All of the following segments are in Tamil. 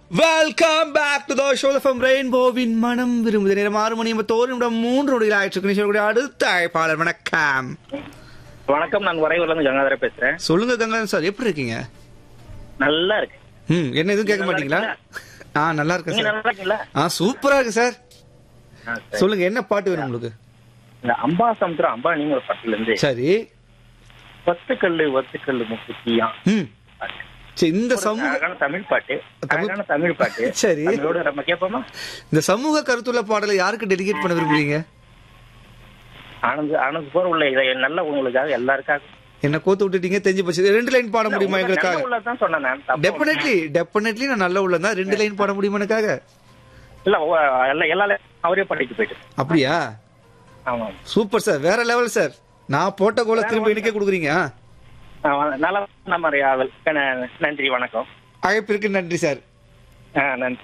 Welcome back to the show from ரெயின்போவின் மனம் விரும்புது நேரம் ஆறு மணி ஐம்பத்தோரு நிமிடம் மூன்று நொடிகள் ஆயிற்று நிகழ்ச்சியுடைய அடுத்த அழைப்பாளர் வணக்கம் வணக்கம் நான் வரையூர்ல இருந்து கங்காதர பேசுறேன் சொல்லுங்க கங்கன் சார் எப்படி இருக்கீங்க நல்லா இருக்கு ம் என்ன எதுவும் கேட்க நல்லா மாட்டீங்களா ஆ நல்லா இருக்கேன் நீங்க சார் நல்லா இருக்கீங்களா ஆ சூப்பரா இருக்கு சார் ஆ, சரி. சொல்லுங்க என்ன பாட்டு வேணும் உங்களுக்கு இந்த அம்பா சமுத்திரம் அம்பானிங்கிற படத்துல இருந்து சரி ஒத்து கல்லு ஒத்து கல்லு முக்குத்தியா ம் சரி இந்த சமூக அழகான தமிழ் பாட்டு தமிழ்- அழகான தமிழ் பாட்டு சரி. அதோட நம்ம கேட்போமா இந்த சமூக கருத்துள்ள பாடலை யாருக்கு டெடிகேட் பண்ண விரும்புறீங்க ஆனந்த் ஆனந்த் போர் உள்ள இதை நல்ல உங்களுக்காக எல்லாருக்காக என்ன கோத்து விட்டுட்டீங்க தெரிஞ்சு போச்சு ரெண்டு லைன் பாட முடியுமா எங்களுக்காக உள்ளதான் சொன்னேன் நான் தப்பா டெஃபினெட்லி டெஃபினெட்லி நான் நல்ல உள்ளதான் ரெண்டு லைன் பாட முடியுமா எனக்காக இல்ல ஓ, எல்லா எல்லா அவரே பண்ணிட்டு போயிட்டு அப்படியா ஆமா சூப்பர் சார் வேற லெவல் சார் நான் போட்ட கோல திரும்ப எனக்கே கொடுக்குறீங்க ஆ? ஆமா, நல்லா நம்ம ஆவல் ந- நன்றி வணக்கம் அழைப்பிற்கு நன்றி சார் ஆ, நன்றி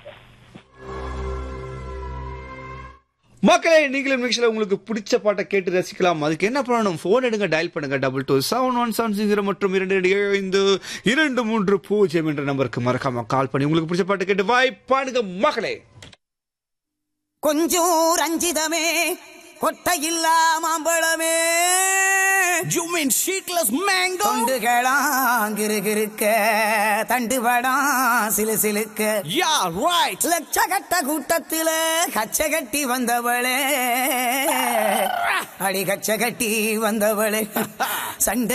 மக்களே நீங்களும் நிகழ்ச்சியில் உங்களுக்கு பிடிச்ச பாட்டை கேட்டு ரசிக்கலாம் அதுக்கு என்ன பண்ணணும் போன் எடுங்க டயல் பண்ணுங்க double two seven one seven zero மற்றும் இரண்டு இரண்டு ஏழு ஐந்து இரண்டு மூன்று பூஜ்ஜியம் என்ற நம்பருக்கு மறக்காம கால் பண்ணி உங்களுக்கு பிடிச்ச பாட்டை கேட்டு வாய் பாடுங்க மக்களே கொஞ்சம் ரஞ்சிதமே கொட்டையில்லா மாம்பழமே You mean sheetless mango? தொண்டுகளாம் கிருகிருக்க தண்டுபடாம் சிலு சிலுக்க Yeah, right. லட்சகட்ட கூட்டத்தில கச்ச கட்டி வந்தவளே அடி கச்ச கட்டி வந்தவளே சண்டை